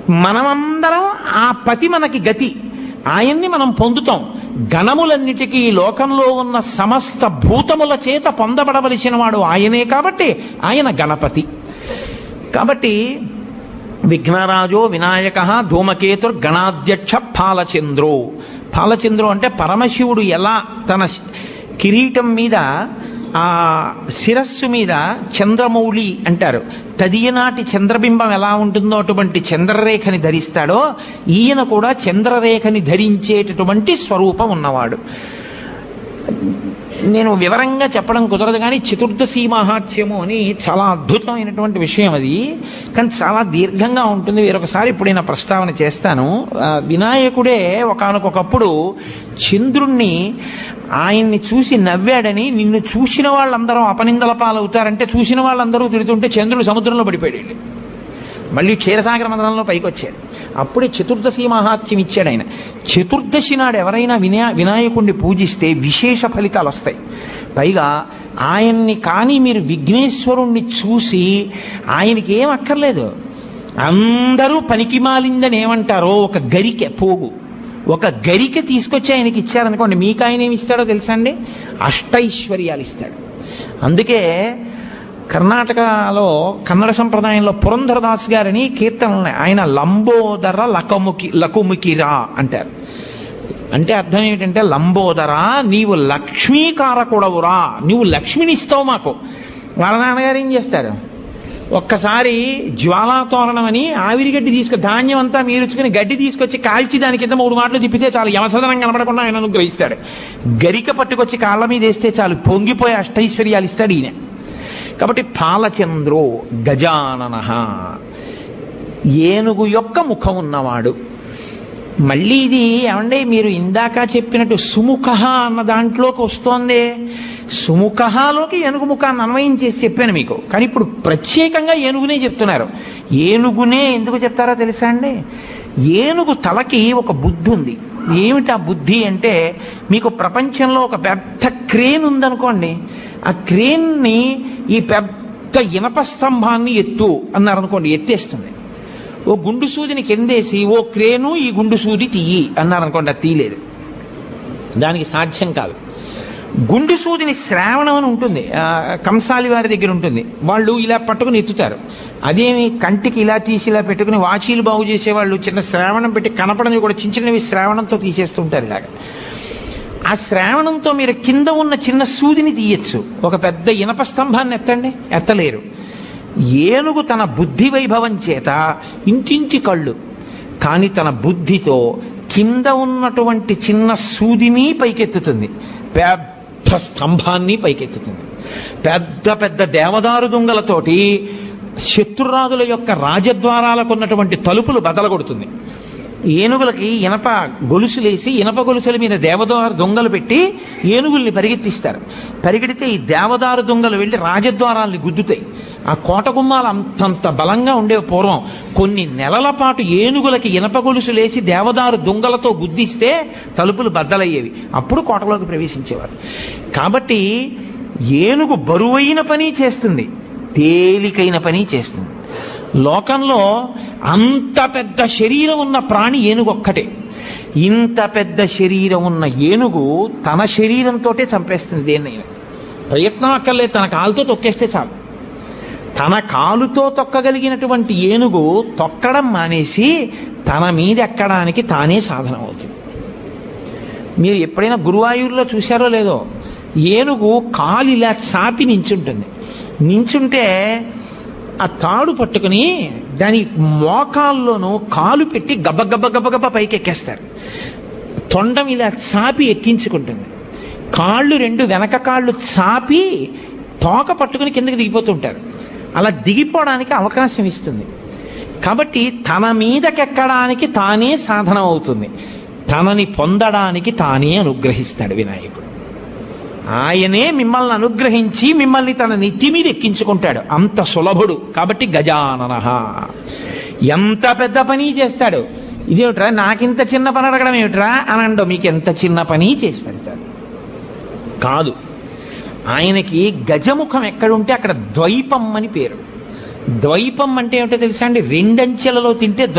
మనమందరం ఆ పతి మనకి గతి ఆయన్ని మనం పొందుతాం గణములన్నిటికీ ఈ లోకంలో ఉన్న సమస్త భూతముల చేత పొందబడవలసిన వాడు ఆయనే కాబట్టి ఆయన గణపతి కాబట్టి విఘ్నరాజో వినాయక ధూమకేతుర్ గణాధ్యక్ష పాలచంద్రో పాలచంద్రు అంటే పరమశివుడు ఎలా తన శ- కిరీటం మీద ఆ శిరస్సు మీద చంద్రమౌళి అంటారు తదియనాటి చంద్రబింబం ఎలా ఉంటుందో అటువంటి చంద్రరేఖని ధరిస్తాడో ఈయన కూడా చంద్రరేఖని ధరించేటటువంటి స్వరూపం ఉన్నవాడు నేను వివరంగా చెప్పడం కుదరదు కానీ చతుర్దశి మహాత్మ్యము అని చాలా అద్భుతమైనటువంటి విషయం అది కానీ చాలా దీర్ఘంగా ఉంటుంది వేరొకసారి ఎప్పుడైనా ప్రస్తావన చేస్తాను ఆ, వినాయకుడే ఒకానొకప్పుడు చంద్రుణ్ణి ఆయన్ని చూసి నవ్వాడని నిన్ను చూసిన వాళ్ళందరూ అపనిందల పాలవుతారంటే చూసిన వాళ్ళందరూ తిడుతుంటే చంద్రుడు సముద్రంలో పడిపోయాడు మళ్ళీ క్షీరసాగర మందరంలో పైకి వచ్చాడు అప్పుడే చతుర్దశి మహాత్మ్యం ఇచ్చాడు ఆయన చతుర్దశి నాడు ఎవరైనా వినా వినాయకుడిని పూజిస్తే విశేష ఫలితాలు వస్తాయి పైగా ఆయన్ని కానీ మీరు విఘ్నేశ్వరుణ్ణి చూసి ఆయనకి ఏం అక్కర్లేదు అందరూ పనికి మాలిందని ఏమంటారో ఒక గరికె పోగు ఒక గరిక తీసుకొచ్చి ఆయనకి ఇచ్చారనుకోండి మీకు ఆయన ఏమి ఇస్తాడో తెలుసా అండి అష్టైశ్వర్యాలు ఇస్తాడు అందుకే కర్ణాటకలో కన్నడ సంప్రదాయంలో పురంధరదాస్ గారిని కీర్తనలు ఉన్నాయి. ఆయన లంబోదర లకముకి లకుముకిరా అంటారు అంటే అర్థం ఏమిటంటే లంబోదర నీవు లక్ష్మీకారకుడవురా నువ్వు లక్ష్మిని ఇస్తావు మాకు వాళ్ళ నాన్నగారు ఏం చేస్తారు ఒక్కసారి జ్వాలాతోరణం అని ఆవిరిగడ్డి తీసుకు ధాన్యం అంతా మీరుచుకుని గడ్డి తీసుకొచ్చి కాల్చి దాని కింద మూడు మాటలు తిప్పితే చాలు యమసదనం కనపడకుండా ఆయన అనుగ్రహిస్తాడు గరిక పట్టుకొచ్చి కాళ్ళ మీద వేస్తే చాలు పొంగిపోయి అష్టైశ్వర్యాలు ఇస్తాడు ఈయన కాబట్టి పాలచంద్రో గజానన ఏనుగు యొక్క ముఖం ఉన్నవాడు మళ్ళీ ఇది ఏమంటే మీరు ఇందాక చెప్పినట్టు సుముఖ అన్న దాంట్లోకి వస్తోంది సుముఖలోకి ఏనుగు ముఖాన్ని అన్వయం చేసి చెప్పాను మీకు కానీ ఇప్పుడు ప్రత్యేకంగా ఏనుగునే చెప్తున్నారు ఏనుగునే ఎందుకు చెప్తారో తెలుసా అండి ఏనుగు తలకి ఒక బుద్ధి ఉంది ఏమిటి ఆ బుద్ధి అంటే మీకు ప్రపంచంలో ఒక పెద్ద క్రేన్ ఉందనుకోండి ఆ క్రేన్ని ఈ పెద్ద ఇనప స్తంభాన్ని ఎత్తు అన్నారనుకోండి ఎత్తేస్తుంది ఓ గుండు సూదిని కిందేసి ఓ క్రేను ఈ గుండు సూది తీయి అన్నారనుకోండి అది తీయలేదు దానికి సాధ్యం కాదు గుండు సూదిని శ్రావణం అని ఉంటుంది ఆ, కంసాలి వారి దగ్గర ఉంటుంది వాళ్ళు ఇలా పట్టుకుని ఎత్తుతారు అదేమి కంటికి ఇలా తీసి ఇలా పెట్టుకుని వాచీలు బాగు చేసేవాళ్ళు చిన్న శ్రావణం పెట్టి కనపడని కూడా చిన్న చిన్నవి శ్రావణంతో తీసేస్తుంటారు ఇలాగ ఆ శ్రావణంతో మీరు కింద ఉన్న చిన్న సూదిని తీయచ్చు ఒక పెద్ద ఇనప స్తంభాన్ని ఎత్తండి ఎత్తలేరు ఏనుగు తన బుద్ధి వైభవం చేత ఇంటింటి కళ్ళు కానీ తన బుద్ధితో కింద ఉన్నటువంటి చిన్న సూదిని పైకెత్తుతుంది పెద్ద స్తంభాన్ని పైకెత్తుతుంది పెద్ద పెద్ద దేవదారు దొంగలతోటి శత్రురాజుల యొక్క రాజద్వారాలకు ఉన్నటువంటి తలుపులు బదలగొడుతుంది ఏనుగులకి ఇనప గొలుసులేసి ఇనప గొలుసుల మీద దేవదారు దొంగలు పెట్టి ఏనుగుల్ని పరిగెత్తిస్తారు పరిగెడితే ఈ దేవదారు దొంగలు వెళ్ళి రాజద్వారాల్ని గుద్దుతాయి ఆ కోట గుమ్మాలు అంతంత బలంగా ఉండేవి పూర్వం కొన్ని నెలల పాటు ఏనుగులకి ఇనప గొలుసులేసి దేవదారు దొంగలతో గుద్దిస్తే తలుపులు బద్దలయ్యేవి అప్పుడు కోటలోకి ప్రవేశించేవారు కాబట్టి ఏనుగు బరువైన పని చేస్తుంది తేలికైన పని చేస్తుంది లోకంలో అంత పెద్ద శరీరం ఉన్న ప్రాణి ఏనుగు ఒక్కటే ఇంత పెద్ద శరీరం ఉన్న ఏనుగు తన శరీరంతో చంపేస్తుంది దేన్నైనా ప్రయత్నం అక్కర్లేదు తన కాలుతో తొక్కేస్తే చాలు తన కాలుతో తొక్కగలిగినటువంటి ఏనుగు తొక్కడం మానేసి తన మీద ఎక్కడానికి తానే సాధనం అవుతుంది మీరు ఎప్పుడైనా గురువాయూరులో చూశారో లేదో ఏనుగు కాలు ఇలా చాపి నించుంటుంది నించుంటే ఆ తాడు పట్టుకుని దాని మోకాల్లోనూ కాలు పెట్టి గబ్బ గబ్బ గబ్బ గబ్బ పైకి ఎక్కేస్తారు తొండం ఇలా చాపి ఎక్కించుకుంటుంది కాళ్ళు రెండు వెనక కాళ్ళు చాపి తోక పట్టుకుని కిందకి దిగిపోతుంటారు అలా దిగిపోవడానికి అవకాశం ఇస్తుంది కాబట్టి తన మీదకెక్కడానికి తానే సాధనం అవుతుంది తనని పొందడానికి తానే అనుగ్రహిస్తాడు వినాయకుడు ఆయనే మిమ్మల్ని అనుగ్రహించి మిమ్మల్ని తన నెత్తి మీద ఎక్కించుకుంటాడు అంత సులభుడు కాబట్టి గజానన ఎంత పెద్ద పని చేస్తాడు ఇదేమిట్రా నాకింత చిన్న పని అడగడం ఏమిట్రా అని అండో మీకు ఎంత చిన్న పని చేసి పెడతాడు కాదు ఆయనకి గజముఖం ఎక్కడుంటే అక్కడ ద్వైపం అని పేరు ద్వైపం అంటే ఏమిటో తెలుసా అండి రెండంచెలలో తింటే